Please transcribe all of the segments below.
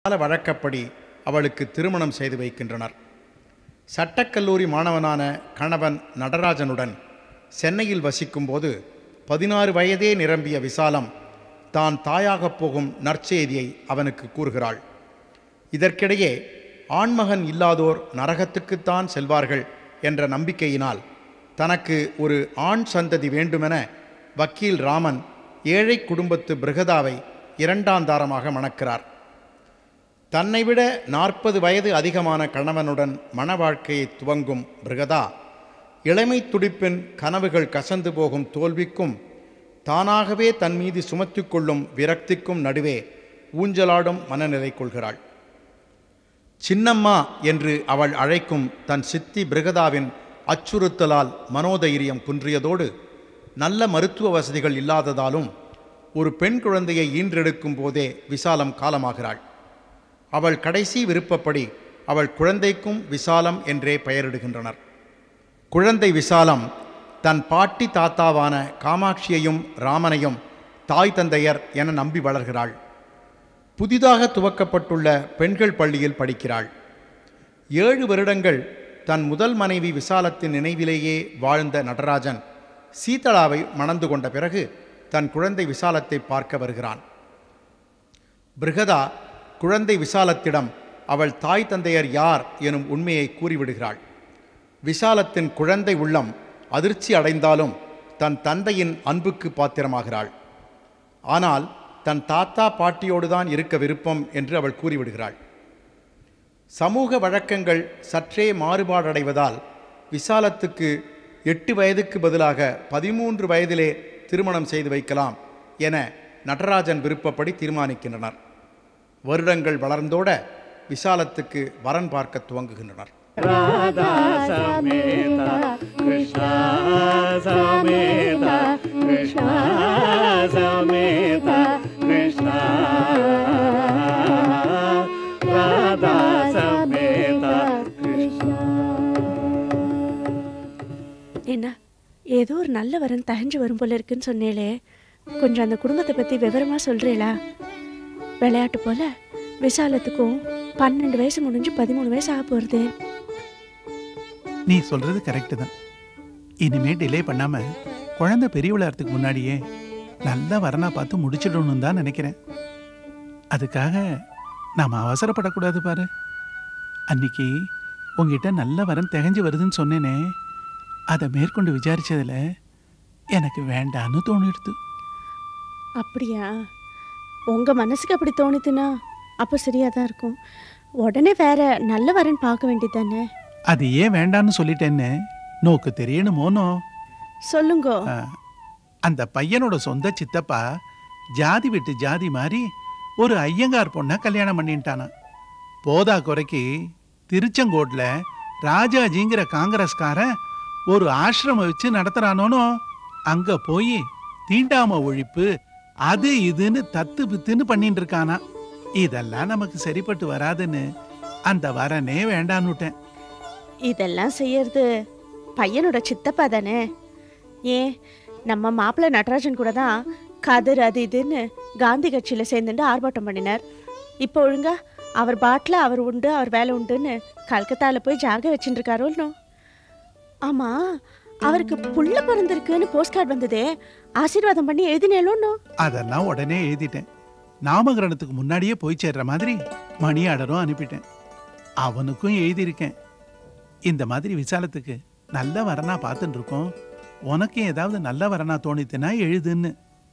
கால வழக்கப்படி அவளுக்கு திருமணம் செய்து வைக்கின்றனர் சட்டக்கல்லூரி மாணவனான கணவன் நடராஜனுடன் சென்னையில் வசிக்கும்போது பதினாறு வயதே நிரம்பிய விசாலம் தான் தாயாகப் போகும் நற்செய்தியை அவனுக்கு கூறுகிறாள் இதற்கிடையே ஆண்மகன் இல்லாதோர் நரகத்துக்குத்தான் செல்வார்கள் என்ற நம்பிக்கையினால் தனக்கு ஒரு ஆண் சந்ததி வேண்டுமென வக்கீல் ராமன் ஏழை குடும்பத்து பிருகதாவை இரண்டாந்தாரமாக மணக்கிறார் தன்னை விட நாற்பது வயது அதிகமான கணவனுடன் மண வாழ்க்கையை துவங்கும் பிருகதா இளமை துடிப்பின் கனவுகள் கசந்து போகும் தோல்விக்கும் தானாகவே தன் மீது சுமத்திக் கொள்ளும் விரக்திக்கும் நடுவே ஊஞ்சலாடும் மனநிலை கொள்கிறாள் சின்னம்மா என்று அவள் அழைக்கும் தன் சித்தி பிருகதாவின் அச்சுறுத்தலால் மனோதைரியம் குன்றியதோடு நல்ல மருத்துவ வசதிகள் இல்லாததாலும் ஒரு பெண் குழந்தையை ஈன்றெடுக்கும் போதே விசாலம் காலமாகிறாள் அவள் கடைசி விருப்பப்படி அவள் குழந்தைக்கும் விசாலம் என்றே பெயரிடுகின்றனர் குழந்தை விசாலம் தன் பாட்டி தாத்தாவான காமாட்சியையும் ராமனையும் தாய் தந்தையர் என நம்பி வளர்கிறாள் புதிதாக துவக்கப்பட்டுள்ள பெண்கள் பள்ளியில் படிக்கிறாள் ஏழு வருடங்கள் தன் முதல் மனைவி விசாலத்தின் நினைவிலேயே வாழ்ந்த நடராஜன் சீதளாவை மணந்து கொண்ட பிறகு தன் குழந்தை விசாலத்தை பார்க்க வருகிறான் பிருகதா குழந்தை விசாலத்திடம் அவள் தாய் தந்தையர் யார் எனும் உண்மையை கூறிவிடுகிறாள் விசாலத்தின் குழந்தை உள்ளம் அதிர்ச்சி அடைந்தாலும் தன் தந்தையின் அன்புக்கு பாத்திரமாகிறாள் ஆனால் தன் தாத்தா பாட்டியோடு தான் இருக்க விருப்பம் என்று அவள் கூறிவிடுகிறாள் சமூக வழக்கங்கள் சற்றே மாறுபாடடைவதால் விசாலத்துக்கு எட்டு வயதுக்கு பதிலாக பதிமூன்று வயதிலே திருமணம் செய்து வைக்கலாம் என நடராஜன் விருப்பப்படி தீர்மானிக்கின்றனர் வருடங்கள் வளர்ந்தோட விசாலத்துக்கு வரன் பார்க்க துவங்குகின்றனர் राधा समेत कृष्णा समेत कृष्णा समेत कृष्णा राधा समेत कृष्णा என்ன ஏதோ ஒரு நல்ல வரன் தகஞ்சு வரும் போல இருக்குன்னு சொன்னேளே கொஞ்சம் அந்த குடும்பத்தை பற்றி விவரமாக சொல்கிறீங்களா விளையாட்டு போல விசாலத்துக்கும் பன்னெண்டு வயசு முடிஞ்சு பதிமூணு வயசு ஆக போகிறது நீ சொல்றது கரெக்டு தான் இனிமே டிலே பண்ணாம குழந்தை பெரிய விளையாடுறதுக்கு முன்னாடியே நல்ல வரனா பார்த்து முடிச்சிடணும் தான் நினைக்கிறேன் அதுக்காக நாம அவசரப்படக்கூடாது பாரு அன்னைக்கு உங்ககிட்ட நல்ல வரன் திகஞ்சு வருதுன்னு சொன்னேனே அதை மேற்கொண்டு விசாரிச்சதுல எனக்கு வேண்டான்னு தோணிடுது அப்படியா உங்கள் மனசுக்கு அப்படி தோணுதுன்னா அப்போ சரியாக தான் இருக்கும் உடனே வேற நல்ல வரன் பார்க்க வேண்டியது தானே அது ஏன் வேண்டான்னு சொல்லிட்டேன்னு நோக்கு தெரியணுமோனோ சொல்லுங்கோ ஆ, அந்த பையனோட சொந்த சித்தப்பா ஜாதி விட்டு ஜாதி மாதிரி ஒரு ஐயங்கார் பொண்ணை கல்யாணம் பண்ணிட்டானான் போதா குறைக்கு திருச்செங்கோட்ல ராஜாஜிங்கிற காங்கிரஸ்காரன் ஒரு ஆசிரமம் வச்சு நடத்துறானோனோ அங்க போய் தீண்டாம ஒழிப்பு அது இதுன்னு தத்து பித்துன்னு பண்ணிட்டு இருக்கானா இதெல்லாம் நமக்கு சரிப்பட்டு வராதுன்னு அந்த வரனே வேண்டான்னுட்டேன் இதெல்லாம் செய்யறது பையனோட சித்தப்பா தானே ஏன் நம்ம மாப்பிள்ளை நடராஜன் கூட தான் கதிர் அது இதுன்னு காந்தி கட்சியில் சேர்ந்துட்டு ஆர்ப்பாட்டம் பண்ணினார் இப்போ ஒழுங்கா அவர் பாட்டில் அவர் உண்டு அவர் வேலை உண்டுன்னு கல்கத்தாவில் போய் ஜாக வச்சுட்டு இருக்காரோல்னோ ஆமாம் அவருக்கு புள்ள பிறந்திருக்குன்னு போஸ்ட் கார்டு வந்ததே ஆசீர்வாதம் பண்ணி எழுதினேலோன்னோ அதெல்லாம் உடனே எழுதிட்டேன் நாமகரணத்துக்கு முன்னாடியே போய் சேர்ற மாதிரி மணி ஆர்டரும் அனுப்பிட்டேன் அவனுக்கும் எழுதியிருக்கேன் இந்த மாதிரி விசாலத்துக்கு நல்ல வரனா பார்த்துட்டு இருக்கோம் உனக்கு ஏதாவது நல்ல வரனா தோணித்துனா எழுதுன்னு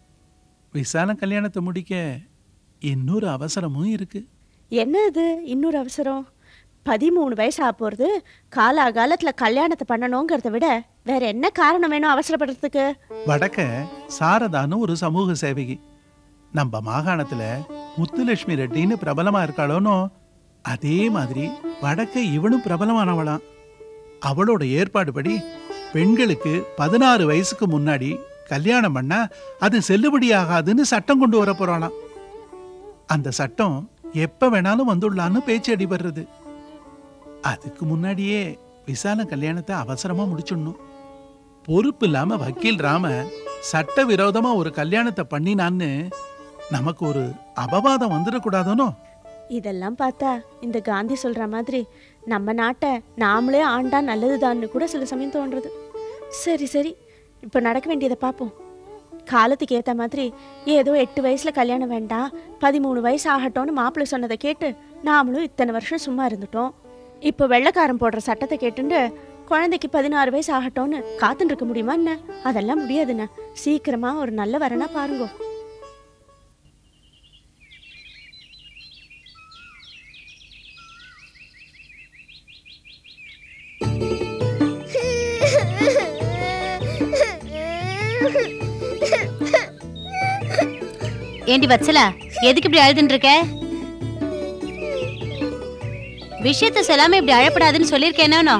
விசாலம் கல்யாணத்தை முடிக்க இன்னொரு அவசரமும் இருக்கு என்ன இது இன்னொரு அவசரம் பதிமூணு வயசு ஆக போகிறது காலாகாலத்தில் கல்யாணத்தை பண்ணணுங்கிறத விட வேற என்ன காரணம் வேணும் அவசரப்படுறதுக்கு வடக்க சாரதான்னு ஒரு சமூக சேவகி நம்ம மாகாணத்துல முத்துலட்சுமி ரெட்டின்னு பிரபலமா இருக்காளோனோ அதே மாதிரி வடக்க இவனும் பிரபலமானவளாம் அவளோட ஏற்பாடுபடி பெண்களுக்கு பதினாறு வயசுக்கு முன்னாடி கல்யாணம் பண்ணா அது செல்லுபடியாகாதுன்னு சட்டம் கொண்டு வர போறாளாம் அந்த சட்டம் எப்ப வேணாலும் வந்துடலான்னு பேச்சு அடிபடுறது அதுக்கு முன்னாடியே விசாலம் கல்யாணத்தை அவசரமா முடிச்சிடணும் பொறுப்பு இல்லாம வக்கீல் ராம சட்ட விரோதமா ஒரு கல்யாணத்தை பண்ணினான்னு நமக்கு ஒரு அபவாதம் வந்துடக்கூடாதுனோ இதெல்லாம் பார்த்தா இந்த காந்தி சொல்ற மாதிரி நம்ம நாட்டை நாமளே ஆண்டா நல்லதுதான்னு கூட சில சமயம் தோன்றுறது சரி சரி இப்போ நடக்க வேண்டியதை பார்ப்போம் காலத்துக்கு ஏற்ற மாதிரி ஏதோ எட்டு வயசுல கல்யாணம் வேண்டாம் பதிமூணு வயசு ஆகட்டும்னு மாப்பிள்ளை சொன்னதை கேட்டு நாமளும் இத்தனை வருஷம் சும்மா இருந்துட்டோம் இப்போ வெள்ளைக்காரன் போடுற சட்டத்தை கேட்டுண்டு குழந்தைக்கு பதினாறு வயசு ஆகட்டும்னு காத்துட்டு இருக்க முடியுமா என்ன அதெல்லாம் முடியாதுண்ணா சீக்கிரமா ஒரு நல்ல வரனா பாருங்க ஏண்டி வச்சலா எதுக்கு இப்படி அழுதுன்னு இருக்க விஷயத்த சொல்லாம இப்படி அழப்படாதுன்னு சொல்லியிருக்கேனோ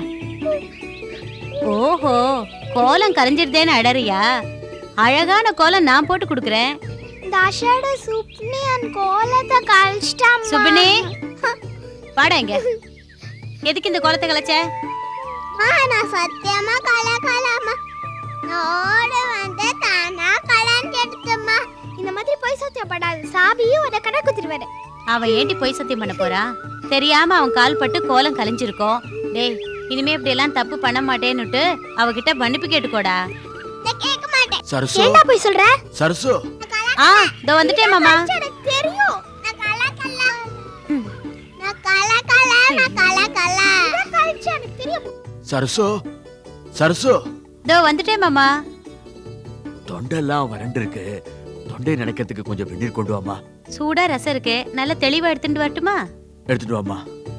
ஓஹோ கோலம் கரைஞ்சிருதேன்னு அடறியா அழகான கோலம் நான் போட்டு கொடுக்குறேன் தஷட சுப்னி அன் கோலத்தை கழிச்சிட்டாம் சுபினி வாடா இங்க எதுக்கு இந்த கோலத்தை கலைச்ச நான் சத்தியமா கலக்கலாமா ஓட வந்து தானா கலான்னு கேட்டுட்டம்மா இந்த மாதிரி போய் சத்தியப்படாது சாபியும் ஒரு கடை குத்திடுவாரு அவன் ஏண்டி போய் சத்தியம் பண்ண போறான் தெரியாம அவன் கால் பட்டு கோலம் கலைஞ்சிருக்கோம் டேய் இனிமே இப்படி எல்லாம் தப்பு பண்ண மாட்டேன்னுட்டு அவகிட்ட மன்னிப்பு கேட்டுக்கோடா நான் கேட்க மாட்டேன் சரசு ஏன்டா போய் சொல்ற சரசு ஆ இதோ வந்துட்டேன் மாமா எனக்கு தெரியும் நான் கலக்கல நான் கலக்கல நான் கலக்கல கழிச்சு எனக்கு தெரியும் சரசு சரசு இதோ வந்துட்டேன் மாமா தொண்டெல்லாம் வறண்டு இருக்கு தொண்டை நினைக்கிறதுக்கு கொஞ்சம் வெந்நீர் கொண்டு வாமா சூடா ரசம் இருக்கு நல்லா தெளிவா எடுத்துட்டு வரட்டுமா எடுத்துட்டு வாமா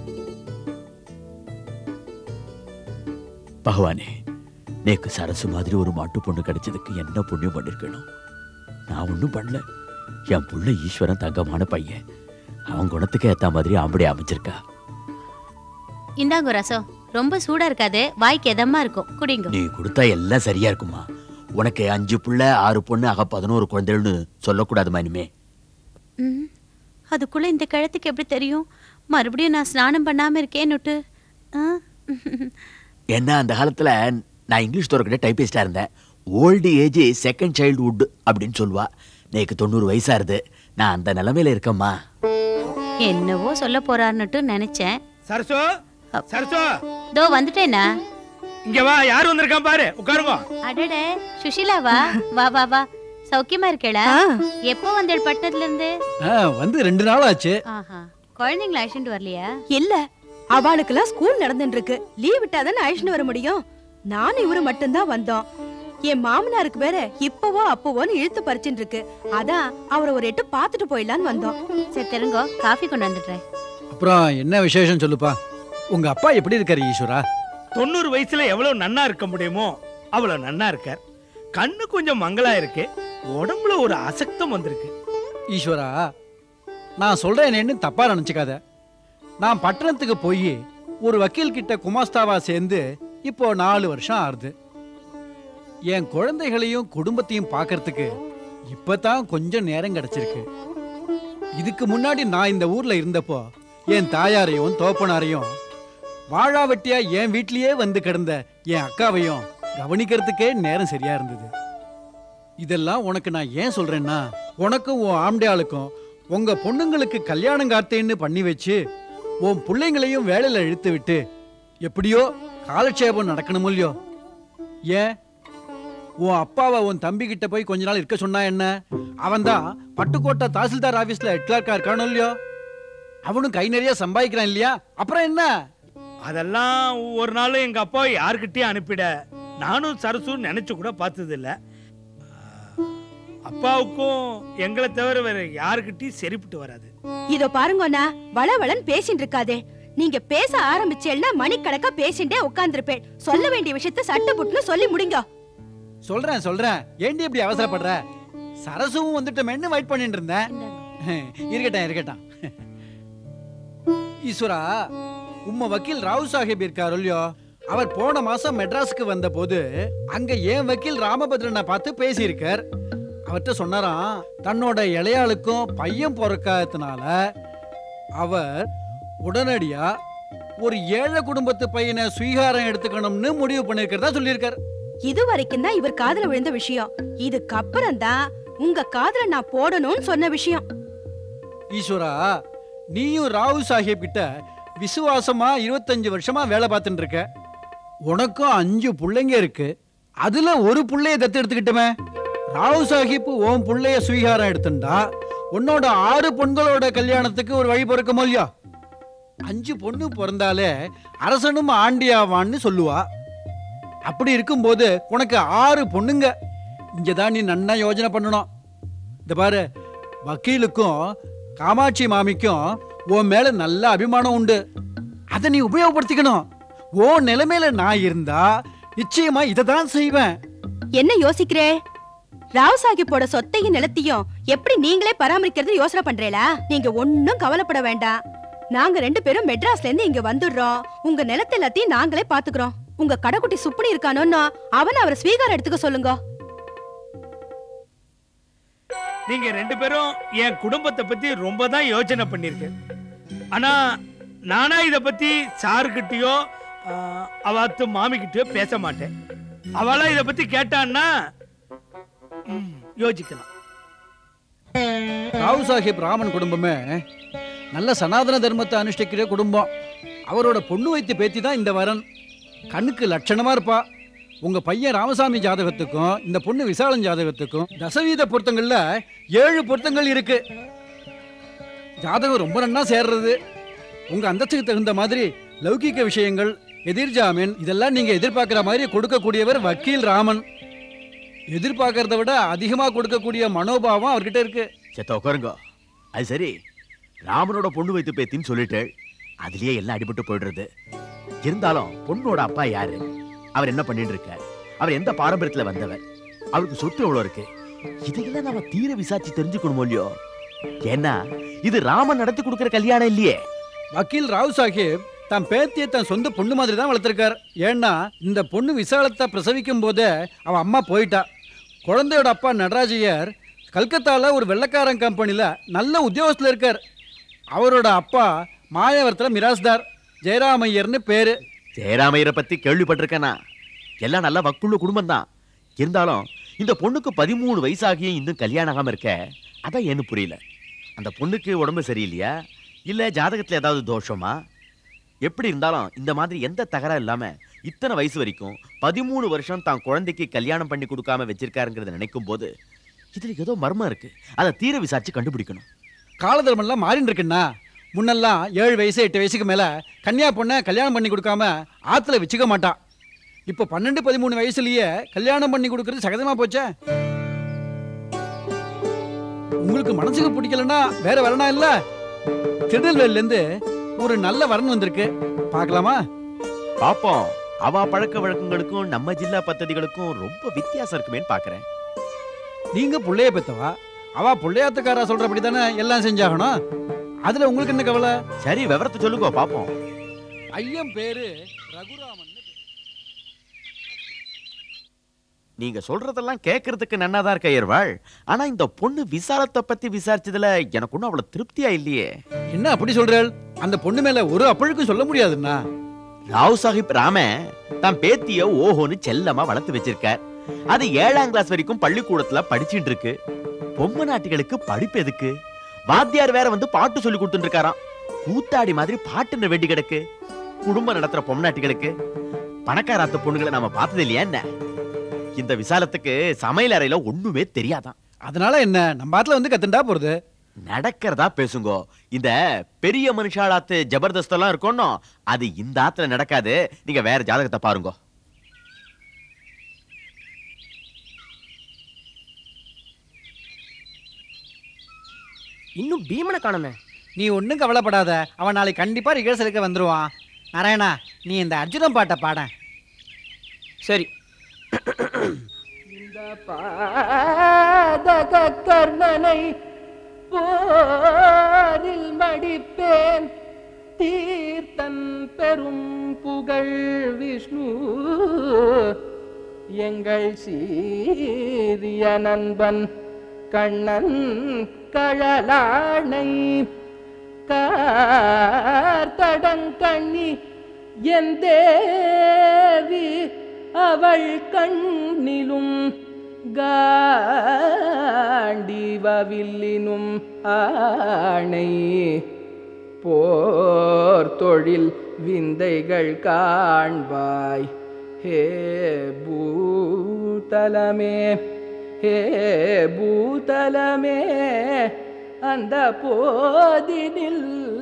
பகவானே நேக்கு சரசு மாதிரி ஒரு மாட்டு பொண்ணு கிடைச்சதுக்கு என்ன புண்ணியம் பண்ணிருக்கணும் நான் ஒன்றும் பண்ணல என் புள்ள ஈஸ்வரன் தங்கமான பையன் அவன் குணத்துக்கு ஏத்த மாதிரி ஆம்படி அமைச்சிருக்கா இந்தாங்க ரசம் ரொம்ப சூடா இருக்காது வாய்க்கு எதமா இருக்கும் குடிங்க நீ கொடுத்தா எல்லாம் சரியா இருக்குமா உனக்கு அஞ்சு புள்ள ஆறு பொண்ணு ஆக பதினோரு குழந்தைகள்னு சொல்லக்கூடாதுமா இனிமே ம், அதுக்குள்ள இந்த கழுத்துக்கு எப்படி தெரியும் மறுபடியும் நான் ஸ்நானம் பண்ணாம இருக்கேன்னுட்டு ஆ? ஏன்னா அந்த காலத்துல நான் இங்கிலீஷ் துறக்கிட்ட டைப்பிஸ்டா இருந்தேன் ஓல்டு ஏஜ் செகண்ட் சைல்டுஹுட் அப்படின்னு சொல்லுவா நேக்கு தொண்ணூறு வயசாருது நான் அந்த நிலைமையில இருக்கேம்மா என்னவோ சொல்ல போறாருன்னுட்டு நினைச்சேன் சரசு சரசு இதோ வந்துட்டேனா இங்க வா யார் வந்திருக்கான் பாரு உட்காருங்க அடடே சுஷிலாவா வா வா வா சௌக்கியமா இருக்கேளா எப்போ வந்தேள் பட்டத்துல இருந்து வந்து ரெண்டு நாள் ஆச்சு ஆஹா குழந்தைங்கள அழைச்சிட்டு வரலையா இல்ல அவளுக்கெல்லாம் ஸ்கூல் நடந்துட்டு இருக்கு லீவ் விட்டாதானே அழைச்சிட்டு வர முடியும் நானும் இவரு மட்டும்தான் வந்தோம் என் மாமனாருக்கு வேற இப்பவோ அப்பவோன்னு இழுத்து பறிச்சுட்டு இருக்கு அதான் அவரை ஒரு எட்டு பாத்துட்டு போயிடலான்னு வந்தோம் சரி தெரிங்கோ காஃபி கொண்டு வந்துடுறேன் அப்புறம் என்ன விசேஷம் சொல்லுப்பா உங்க அப்பா எப்படி இருக்காரு ஈஸ்வரா தொண்ணூறு வயசுல எவ்வளவு நன்னா இருக்க முடியுமோ அவ்வளவு நன்னா இருக்கார் கண்ணு கொஞ்சம் மங்களா இருக்கு உடம்புல ஒரு அசக்தம் வந்திருக்கு ஈஸ்வரா நான் சொல்றேனேன்னு தப்பா நினைச்சுக்காத நான் பட்டணத்துக்கு போய் ஒரு வக்கீல் கிட்ட குமாஸ்தாவா சேர்ந்து இப்போ நாலு வருஷம் ஆறுது என் குழந்தைகளையும் குடும்பத்தையும் பார்க்கறதுக்கு இப்பதான் கொஞ்சம் நேரம் கிடைச்சிருக்கு இதுக்கு முன்னாடி நான் இந்த ஊர்ல இருந்தப்போ என் தாயாரையும் தோப்பனாரையும் வாழா வெட்டியா என் வீட்லயே வந்து கிடந்த என் அக்காவையும் கவனிக்கிறதுக்கே நேரம் சரியா இருந்தது இதெல்லாம் உனக்கு நான் ஏன் சொல்றேன்னா உனக்கும் உன் ஆம்டையாளுக்கும் உங்க பொண்ணுங்களுக்கு கல்யாணம் காத்தேன்னு பண்ணி வச்சு உன் பிள்ளைங்களையும் வேலையில இழுத்து விட்டு எப்படியோ காலட்சேபம் நடக்கணும் இல்லையோ ஏன் உன் அப்பாவை உன் தம்பி கிட்ட போய் கொஞ்ச நாள் இருக்க சொன்னா என்ன அவன்தான் பட்டுக்கோட்டை தாசில்தார் ஆபீஸ்ல ஹெட் கிளார்க்கா இருக்கானோ இல்லையோ அவனும் கை நிறைய சம்பாதிக்கிறான் இல்லையா அப்புறம் என்ன அதெல்லாம் ஒரு நாள் எங்க அப்பா யாருக்கிட்டயும் அனுப்பிட நானும் சரசுன்னு நினைச்சு கூட பார்த்தது இல்ல அப்பாவுக்கும் எங்களை தவிர வேற யாருக்கிட்டயும் சரிப்பட்டு வராது இதோ பாருங்கண்ணா வளவளன்னு பேசிட்டு இருக்காதே நீங்க பேச ஆரம்பிச்சேன்னா மணிக்கணக்கா பேசிட்டே உட்கார்ந்துருப்பேன் சொல்ல வேண்டிய விஷயத்த சட்டு புட்டுன்னு சொல்லி முடிங்க சொல்றேன் சொல்றேன் ஏண்டி இப்படி அவசரப்படுற சரசுவும் வந்துட்டோமேன்னு வெயிட் பண்ணிட்டு இருந்தேன் இருக்கட்டும் இருக்கட்டும் ஈஸ்வரா உம்ம வக்கீல் ராவ் சாஹிப் இருக்காரு இல்லையோ அவர் போன மாசம் மெட்ராஸுக்கு வந்த போது அங்க ஏன் வக்கீல் ராமபத்ரனை பார்த்து பேசியிருக்கார் அவர்கிட்ட சொன்னாராம் தன்னோட இளையாளுக்கும் பையன் பிறக்காததுனால அவர் உடனடியா ஒரு ஏழை குடும்பத்து பையனை ஸ்வீகாரம் எடுத்துக்கணும்னு முடிவு பண்ணிருக்கிறதா சொல்லியிருக்கார் இது வரைக்கும் தான் இவர் காதுல விழுந்த விஷயம் இதுக்கப்புறம் தான் உங்க காதுல நான் போடணும்னு சொன்ன விஷயம் ஈஸ்வரா நீயும் ராவு சாஹிப் கிட்ட விசுவாசமா இருபத்தஞ்சு வருஷமா வேலை பார்த்துட்டு இருக்க உனக்கும் அஞ்சு பிள்ளைங்க இருக்கு அதுல ஒரு புள்ளைய தத்து எடுத்துக்கிட்டமே ராவு சாஹிப் உன் புள்ளைய சுவீகாரம் எடுத்துட்டா உன்னோட ஆறு பொண்களோட கல்யாணத்துக்கு ஒரு வழி பிறக்குமோ இல்லையா அஞ்சு பொண்ணு பிறந்தாலே அரசனும் ஆண்டியாவான்னு சொல்லுவா அப்படி இருக்கும்போது உனக்கு ஆறு பொண்ணுங்க இங்கதான் நீ நன்னா யோஜனை பண்ணணும் இந்த பாரு வக்கீலுக்கும் காமாட்சி மாமிக்கும் உன் மேல நல்ல அபிமானம் உண்டு அதை நீ உபயோகப்படுத்திக்கணும் உன் நிலைமையில நான் இருந்தா நிச்சயமா இதை தான் செய்வேன் என்ன யோசிக்கிறே ராவ் சாஹிப்போட சொத்தையும் நிலத்தையும் எப்படி நீங்களே பராமரிக்கிறது யோசனை பண்றீங்களா நீங்க ஒன்னும் கவலைப்பட வேண்டாம் நாங்க ரெண்டு பேரும் மெட்ராஸ்ல இருந்து இங்க வந்துடுறோம் உங்க நிலத்தை எல்லாத்தையும் நாங்களே பாத்துக்கிறோம் உங்க கடைக்குட்டி சுப்பனி இருக்கானோன்னா அவன் அவரை ஸ்வீகாரம் எடுத்துக்க சொல்லுங்க நீங்க ரெண்டு பேரும் என் குடும்பத்தை பத்தி ரொம்ப தான் யோசனை பண்ணிருக்கேன் ஆனா நானா இத பத்தி சாருக்கிட்டயோ ஆஹ், அவாத்து மாமிக்கிட்டயோ பேச மாட்டேன் அவளா இத பத்தி கேட்டான்னா ம், யோசிக்கலாம் ராவ் சாஹிப் ராமன் குடும்பமே நல்ல சனாதன தர்மத்தை அனுஷ்டிக்கிற குடும்பம் அவரோட பொண்ணு வைத்து பேத்தி தான் இந்த வரன் கண்ணுக்கு லட்சணமா இருப்பா உங்க பையன் ராமசாமி ஜாதகத்துக்கும் இந்த பொண்ணு விசாலம் ஜாதகத்துக்கும் தசவீத பொருத்தங்கள்ல ஏழு பொருத்தங்கள் இருக்கு ஜாதகம் ரொம்ப நன்னா சேர்றது உங்க அந்தஸ்துக்கு தகுந்த மாதிரி லௌகிக விஷயங்கள் எதிர்ஜாமீன் இதெல்லாம் நீங்க எதிர்பார்க்கிற மாதிரி கொடுக்கக்கூடியவர் வக்கீல் ராமன் எதிர்பார்க்கறத விட அதிகமா கொடுக்கக்கூடிய மனோபாவம் அவர்கிட்ட இருக்கு செத்த உட்காருங்க அது சரி ராமனோட பொண்ணு வைத்து பேத்தின்னு சொல்லிட்டு அதுலயே எல்லாம் அடிபட்டு போயிடுறது இருந்தாலும் பொண்ணோட அப்பா யாரு அவர் என்ன பண்ணிட்டு இருக்கார் அவர் எந்த பாரம்பரியத்துல வந்தவர் அவருக்கு சொத்து எவ்வளவு இருக்கு இதையெல்லாம் நாம தீர விசாரிச்சு தெரிஞ்சுக்கணுமோ இல்லையோ ஏன்னா இது ராமன் நடத்தி கொடுக்கிற கல்யாணம் இல்லையே வக்கீல் ராவ் சாஹிப் தன் பேத்தியை தன் சொந்த பொண்ணு மாதிரி தான் வளர்த்துருக்கார் ஏன்னா இந்த பொண்ணு விசாலத்தை பிரசவிக்கும் போதே அவ அம்மா போயிட்டா குழந்தையோட அப்பா நடராஜையர் கல்கத்தால ஒரு வெள்ளக்காரன் கம்பெனியில் நல்ல உத்தியோகத்தில் இருக்கார் அவரோட அப்பா மாயவரத்தில் மிராஸ்தார் ஜெயராமையர்னு பேரு ஜெயராமையரை பத்தி கேள்விப்பட்டிருக்கேனா எல்லாம் நல்ல வக்குள்ள குடும்பம் தான் இருந்தாலும் இந்த பொண்ணுக்கு பதிமூணு வயசாகியும் இன்னும் கல்யாணம் ஆகாம இருக்க அதான் ஏன்னு புரியல அந்த பொண்ணுக்கு உடம்பு சரியில்லையா இல்ல ஜாதகத்துல ஏதாவது தோஷமா எப்படி இருந்தாலும் இந்த மாதிரி எந்த தகராறு இல்லாம இத்தனை வயசு வரைக்கும் பதிமூணு வருஷம் தான் குழந்தைக்கு கல்யாணம் பண்ணி கொடுக்காம வச்சிருக்காருங்கிறத நினைக்கும் போது இதுல ஏதோ மர்மம் இருக்கு அதை தீர விசாரிச்சு கண்டுபிடிக்கணும் காலதர்மெல்லாம் மாறின்னு இருக்குண்ணா முன்னெல்லாம் ஏழு வயசு எட்டு வயசுக்கு மேலே கன்னியா பொண்ணை கல்யாணம் பண்ணி கொடுக்காம ஆற்றுல வச்சுக்க மாட்டா இப்போ பன்னெண்டு பதிமூணு வயசுலயே கல்யாணம் பண்ணி கொடுக்கறது சகஜமா போச்சே உங்களுக்கு மனசுக்கு பிடிக்கலன்னா வேற வரனா இல்ல திருநெல்வேலிலேருந்து ஒரு நல்ல வரன் வந்திருக்கு பார்க்கலாமா பாப்போம் அவ பழக்க வழக்கங்களுக்கும் நம்ம ஜில்லா பத்ததிகளுக்கும் ரொம்ப வித்தியாசம் இருக்குமேன்னு பாக்குறேன் நீங்க புள்ளைய பெத்தவா அவ புள்ளையாத்துக்காரா சொல்றபடி தானே எல்லாம் செஞ்சாகணும் அதுல உங்களுக்கு என்ன கவலை சரி விவரத்தை சொல்லுங்க பாப்போம் ஐயன் பேரு ரகுராமன் நீங்க சொல்றதெல்லாம் கேட்கறதுக்கு நன்னாதான் இருக்க ஐயர்வாள் ஆனா இந்த பொண்ணு விசாலத்தை பத்தி விசாரிச்சதுல எனக்கு ஒன்றும் அவ்வளவு திருப்தியா இல்லையே என்ன அப்படி சொல்றாள் அந்த பொண்ணு மேல ஒரு அப்பழுக்கும் சொல்ல முடியாதுண்ணா ராவ் சாஹிப் ராம தான் பேத்திய ஓஹோன்னு செல்லமா வளர்த்து வச்சிருக்கார் அது ஏழாம் கிளாஸ் வரைக்கும் பள்ளிக்கூடத்துல படிச்சிட்டு இருக்கு பொம்மை நாட்டிகளுக்கு படிப்பு எதுக்கு வாத்தியார் வேற வந்து பாட்டு சொல்லி கொடுத்துட்டு இருக்காராம் கூத்தாடி மாதிரி பாட்டுன்னு வேண்டி கிடக்கு குடும்பம் நடத்துற பொம்நாட்டிகளுக்கு பணக்காராத்த பொண்ணுங்களை நாம பார்த்தது இல்லையா என்ன இந்த விசாலத்துக்கு சமையல் அறையில ஒண்ணுமே தெரியாதான் அதனால என்ன நம்ம ஆத்துல வந்து கத்துண்டா போறது நடக்கிறதா பேசுங்கோ இந்த பெரிய மனுஷாலாத்து ஜபர்தஸ்தெல்லாம் இருக்கணும் அது இந்த ஆத்துல நடக்காது நீங்க வேற ஜாதகத்தை பாருங்க இன்னும் பீமனை காணுமே நீ ஒன்றும் கவலைப்படாத அவன் நாளைக்கு கண்டிப்பா ரிஹர்சலுக்கு வந்துருவான் நாராயணா நீ இந்த அர்ஜுனன் பாட்டை பாட சரி இந்த பாதக கர்ணனை போரில் மடிப்பேன் தீர்த்தன் பெரும் புகழ் விஷ்ணு எங்கள் சீரிய நண்பன் கண்ணன் கழலானை கார்த்தடங்கண்ணி என் தேவி அவள் கண்ணிலும் காண்டிவவில்லினும் ஆணை போர் தொழில் விந்தைகள் காண்பாய் ஹே பூதலமே ஹே பூதலமே அந்த போதினில்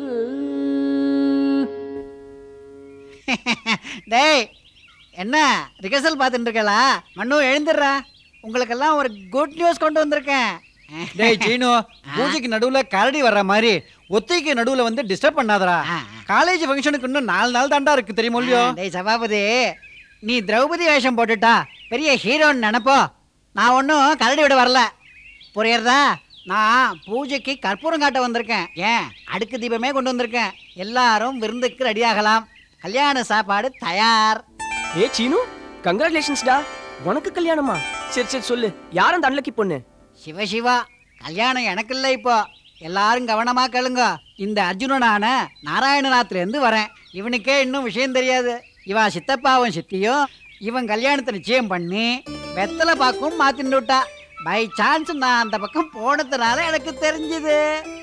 டேய் என்ன ரிகர்சல் பார்த்துட்டு இருக்கலா மண்ணு எழுந்துடுறா உங்களுக்கெல்லாம் ஒரு குட் நியூஸ் கொண்டு வந்திருக்கேன் டேய் சீனு பூஜைக்கு நடுவுல கரடி வர்ற மாதிரி ஒத்தைக்கு நடுவுல வந்து டிஸ்டர்ப் பண்ணாதடா காலேஜ் ஃபங்க்ஷனுக்கு இன்னும் நாலு நாள் தாண்டா இருக்கு தெரியுமோ இல்லையோ டேய் சபாபதி நீ திரௌபதி வேஷம் போட்டுட்டா பெரிய ஹீரோன்னு நினைப்போ நான் ஒன்றும் கரடி விட வரல புரியுறதா நான் பூஜைக்கு கற்பூரம் காட்ட வந்திருக்கேன் ஏன் அடுக்கு தீபமே கொண்டு வந்திருக்கேன் எல்லாரும் விருந்துக்கு ரெடி ஆகலாம் கல்யாண சாப்பாடு தயார் ஏ சீனு கங்க்ராச்சுலேஷன்ஸ்டா உனக்கு கல்யாணமா சரி சரி சொல்லு யார் அந்த அன்லக்கி பொண்ணு சிவ சிவா கல்யாணம் எனக்கு இல்லை இப்போ எல்லாரும் கவனமா கேளுங்க இந்த அர்ஜுனனான நாராயணநாத்ல இருந்து வரேன் இவனுக்கே இன்னும் விஷயம் தெரியாது இவா சித்தப்பாவும் சித்தியும் இவன் கல்யாணத்தை நிச்சயம் பண்ணி வெத்தலை பாக்கும் மாத்தின்னு விட்டா பை சான்ஸ் நான் அந்த பக்கம் போனதுனால எனக்கு தெரிஞ்சது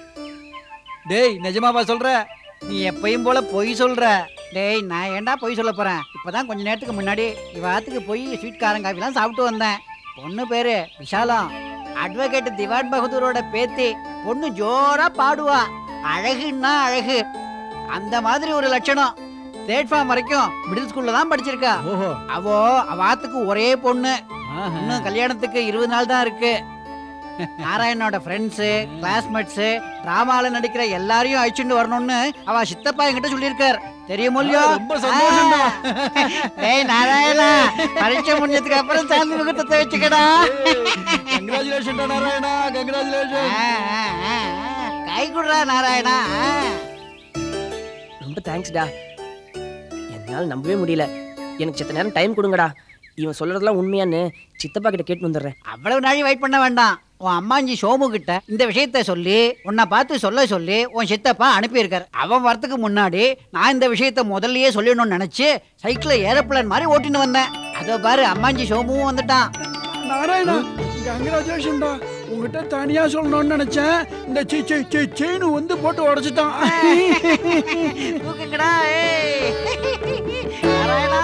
டேய் நிஜமாவா சொல்ற நீ எப்பயும் போல பொய் சொல்ற டேய் நான் ஏன்டா பொய் சொல்ல போறேன் இப்பதான் கொஞ்ச நேரத்துக்கு முன்னாடி இவாத்துக்கு போய் ஸ்வீட் காரம் காஃபிலாம் சாப்பிட்டு வந்தேன் பொண்ணு பேரு விஷாலம் அட்வொகேட் திவான் பகதூரோட பேத்தி பொண்ணு ஜோரா பாடுவா அழகுன்னா அழகு அந்த மாதிரி ஒரு லட்சணம் தேர்ட் ஃபார்ம் வரைக்கும் மிடில் ஸ்கூல்ல தான் படிச்சிருக்கா ஓஹோ அவோ அவாத்துக்கு ஒரே பொண்ணு இன்னும் கல்யாணத்துக்கு இருபது நாள் தான் இருக்கு நாராயணனோட ஃப்ரெண்ட்ஸு கிளாஸ்மேட்ஸு டிராமால நடிக்கிற எல்லாரையும் அழிச்சுட்டு வரணும்னு அவ சித்தப்பா என்கிட்ட சொல்லியிருக்கார் தெரியுமோ இல்லையோ ரொம்ப சந்தோஷம்டா. டேய் நாராயணா பரீட்சை முடிஞ்சதுக்கு அப்புறம் சாந்தி முகூர்த்தத்தை வச்சுக்கடா கங்க்ராச்சுலேஷன் நாராயணா கங்க்ராச்சுலேஷன் கை குடுறா நாராயணா ஆ. ரொம்ப தேங்க்ஸ்டா என்னால் நம்பவே முடியல எனக்கு சித்த நேரம் டைம் கொடுங்கடா இவன் சொல்றதெல்லாம் உண்மையான்னு சித்தப்பா கிட்ட கேட்டு வந்துடுறேன் அவ்வளவு நாள் வெயிட் பண்ண வேண்டாம் உன் அம்மாஞ்சி சோமு கிட்ட இந்த விஷயத்த சொல்லி உன்னை பார்த்து சொல்ல சொல்லி உன் சித்தப்பா அனுப்பியிருக்கார் அவன் வரத்துக்கு முன்னாடி நான் இந்த விஷயத்த முதல்லயே சொல்லணும்னு நினைச்சு சைக்கிள ஏரோப்ளேன் மாதிரி ஓட்டின்னு வந்தேன் அதோ பாரு அம்மாஞ்சி சோமுவும் வந்துட்டான் நாராயணா கங்க்ராச்சுலேஷன்டா உங்ககிட்ட தனியா சொல்லணும்னு நினைச்சேன் இந்த சீ சீ சீ சீனு வந்து போட்டு உடைச்சிட்டான் தூக்குங்கடா ஏய் நாராயணா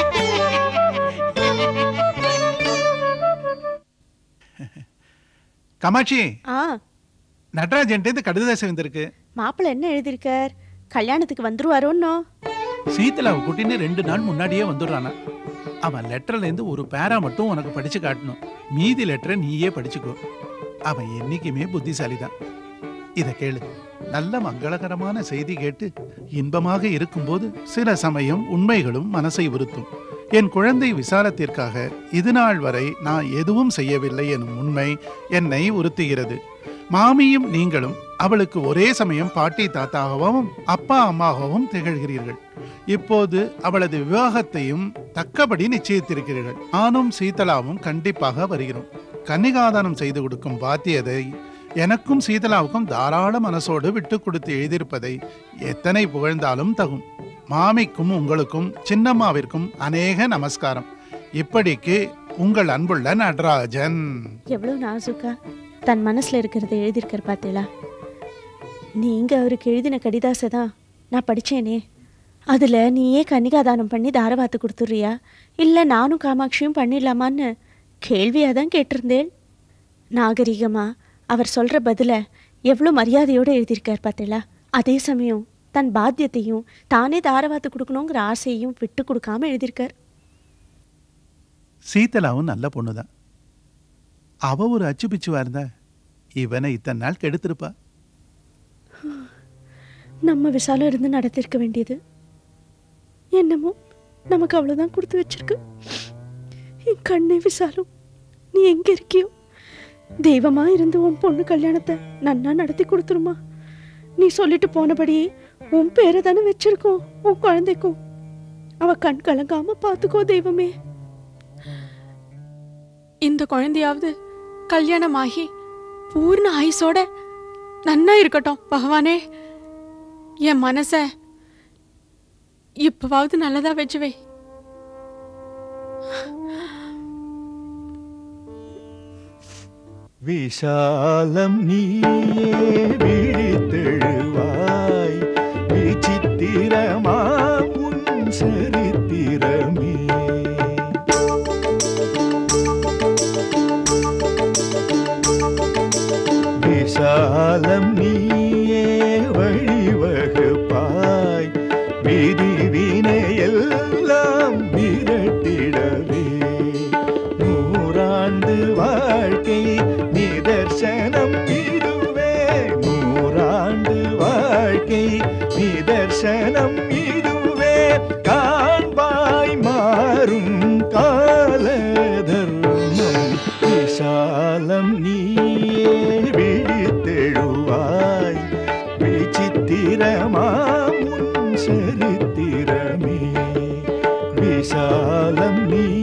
காமாட்சி ஆ நடராஜன்ட்டு கடுதாசி வந்திருக்கு மாப்பிள்ளை என்ன எழுதியிருக்கார் கல்யாணத்துக்கு வந்துருவாரோன்னோ சீத்தலாவை கூட்டின்னு ரெண்டு நாள் முன்னாடியே வந்துடுறானா அவன் லெட்டர்ல இருந்து ஒரு பேரா மட்டும் உனக்கு படிச்சு காட்டணும் மீதி லெட்டரை நீயே படிச்சுக்கோ அவன் என்னைக்குமே புத்திசாலி தான் இத கேளு நல்ல மங்களகரமான செய்தி கேட்டு இன்பமாக இருக்கும்போது சில சமயம் உண்மைகளும் மனசை உறுத்தும் என் குழந்தை விசாலத்திற்காக இது நாள் வரை நான் எதுவும் செய்யவில்லை எனும் உண்மை என்னை உறுத்துகிறது மாமியும் நீங்களும் அவளுக்கு ஒரே சமயம் பாட்டி தாத்தாகவும் அப்பா அம்மாகவும் திகழ்கிறீர்கள் இப்போது அவளது விவாகத்தையும் தக்கபடி நிச்சயித்திருக்கிறீர்கள் நானும் சீதலாவும் கண்டிப்பாக வருகிறோம் கன்னிகாதானம் செய்து கொடுக்கும் பாத்தியதை எனக்கும் சீதலாவுக்கும் தாராள மனசோடு விட்டு கொடுத்து எழுதியிருப்பதை எத்தனை புகழ்ந்தாலும் தகும் மாமிக்கும் உங்களுக்கும் சின்னம்மாவிற்கும் அநேக நமஸ்காரம் இப்படிக்கு உங்கள் அன்புள்ள நடராஜன் எவ்வளோ நாசுக்கா தன் மனசுல இருக்கிறத எழுதியிருக்கார் பார்த்தீங்களா நீங்க அவருக்கு எழுதின கடிதாசை தான் நான் படிச்சேனே அதுல நீயே கன்னிகாதானம் பண்ணி தாரவாத்து கொடுத்துட்றியா இல்ல நானும் காமாட்சியும் பண்ணிடலாமான்னு கேள்வியாக தான் கேட்டிருந்தேன் நாகரிகமா அவர் சொல்ற பதில எவ்வளோ மரியாதையோடு எழுதியிருக்கார் பார்த்தீங்களா அதே சமயம் தன் பாத்தியத்தையும் தானே தாரவாத்து கொடுக்கணுங்கிற ஆசையையும் விட்டு கொடுக்காம எழுதியிருக்கார் சீதலாவும் நல்ல பொண்ணுதான் அவ ஒரு அச்சு பிச்சுவா இருந்தா இவனை இத்தனை நாள் கெடுத்திருப்பா நம்ம விசாலம் இருந்து நடத்திருக்க வேண்டியது என்னமோ நமக்கு அவ்வளோதான் கொடுத்து வச்சிருக்கு என் கண்ணே விசாலம் நீ எங்க இருக்கியோ தெய்வமா இருந்து உன் பொண்ணு கல்யாணத்தை நன்னா நடத்தி கொடுத்துருமா நீ சொல்லிட்டு போனபடி உன் பேரை தானே வச்சிருக்கோம் உன் குழந்தைக்கும் அவ கண் கலங்காம பார்த்துக்கோ தெய்வமே இந்த குழந்தையாவது கல்யாணமாகி பூர்ண ஆயுசோட நன்னா இருக்கட்டும் பகவானே என் மனச இப்பவாவது நல்லதா வச்சு வை விஷாலம் நீயே விழித்தெழுவாய் விதி வினையெல்லாம் விரட்டிடவே நூறாண்டு வாழ்க்கை நிதர்சனம் இதுவே நூறாண்டு வாழ்க்கை நிதர்சனம் இதுவே காண்பாய் மாறும் கால தர்மம் விசாலம் நீயே விழித்தெழுவாய் விசித்திரமாம் உன் சரித்திரமே விசாலம் நீ